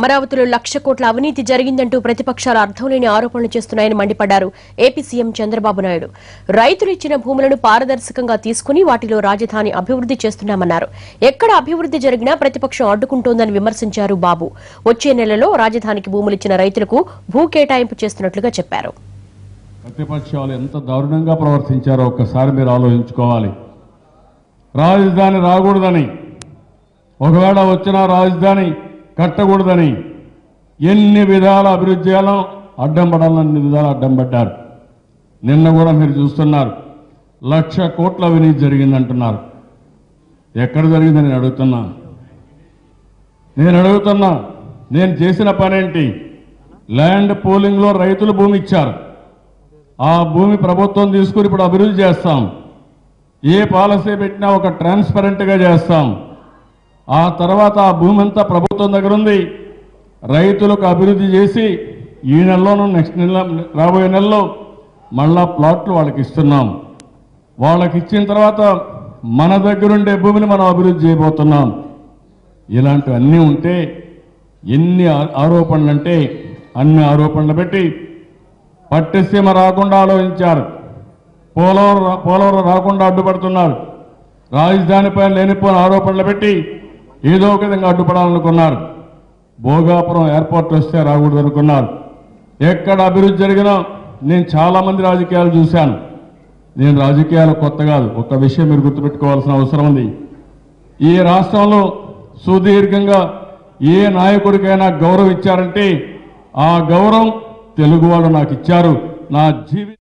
అమరావతిలో లక్ష కోట్ల అవినీతి జరిగిందంటూ ప్రతిపక్షాలు అర్థం లేని ఆరోపణలు చేస్తున్నాయని మండిపడ్డారు ఏపీ సీఎం చంద్రబాబు నాయుడు రైతులు ఇచ్చిన భూములను పారదర్శకంగా తీసుకుని వాటిలో రాజధాని అభివృద్ధి చేస్తున్నామన్నారు ఎక్కడ అభివృద్ధి జరిగినా ప్రతిపక్షం అడ్డుకుంటోందని విమర్శించారు బాబు వచ్చే నెలలో రాజధానికి భూములిచ్చిన రైతులకు భూ కేటాయింపు చేస్తున్నట్లుగా చెప్పారు ప్రతిపక్షాలు ఎంత దారుణంగా ప్రవర్తించారో ఒక్కసారి మీరు ఆలోచించుకోవాలి రాజధాని రాకూడదని ఒకవేళ వచ్చిన రాజధాని కట్టకూడదని ఎన్ని విధాల అభివృద్ధి చేయాలో అడ్డం పడాలని అన్ని విధాలు అడ్డం పడ్డారు నిన్న కూడా మీరు చూస్తున్నారు లక్ష కోట్ల అవినీతి జరిగిందంటున్నారు ఎక్కడ జరిగిందని నేను అడుగుతున్నా నేను అడుగుతున్నా నేను చేసిన పనేంటి ల్యాండ్ పూలింగ్లో రైతులు భూమి ఇచ్చారు ఆ భూమి ప్రభుత్వం తీసుకుని ఇప్పుడు అభివృద్ధి చేస్తాం ఏ పాలసీ పెట్టినా ఒక ట్రాన్స్పరెంట్గా చేస్తాం ఆ తర్వాత ఆ భూమి అంతా ప్రభుత్వం దగ్గర ఉంది రైతులకు అభివృద్ధి చేసి ఈ నెలలోనూ నెక్స్ట్ నెల రాబోయే నెలలో మళ్ళా ప్లాట్లు వాళ్ళకి ఇస్తున్నాం వాళ్ళకి ఇచ్చిన తర్వాత మన దగ్గరుండే భూమిని మనం అభివృద్ధి చేయబోతున్నాం ఇలాంటివన్నీ ఉంటే ఎన్ని ఆ- ఆరోపణలు అంటే అన్ని ఆరోపణలు పెట్టి పట్టిసీమ రాకుండా ఆలోచించారు పోలవరం రా- పోలవరం రాకుండా అడ్డుపడుతున్నారు రాజధానిపై లేనిపోయిన ఆరోపణలు పెట్టి ఏదో ఒక విధంగా అడ్డుపడాలనుకున్నారు భోగాపురం ఎయిర్పోర్ట్ వస్తే రాకూడదు అనుకున్నారు ఎక్కడ అభివృద్ధి జరిగినా నేను చాలా మంది రాజకీయాలు చూశాను నేను రాజకీయాలు కొత్త కాదు ఒక విషయం మీరు గుర్తుపెట్టుకోవాల్సిన అవసరం ఉంది ఈ రాష్ట్రంలో సుదీర్ఘంగా ఏ నాయకుడికైనా గౌరవం ఇచ్చారంటే ఆ గౌరవం తెలుగు వాళ్ళు నాకు ఇచ్చారు నా జీవి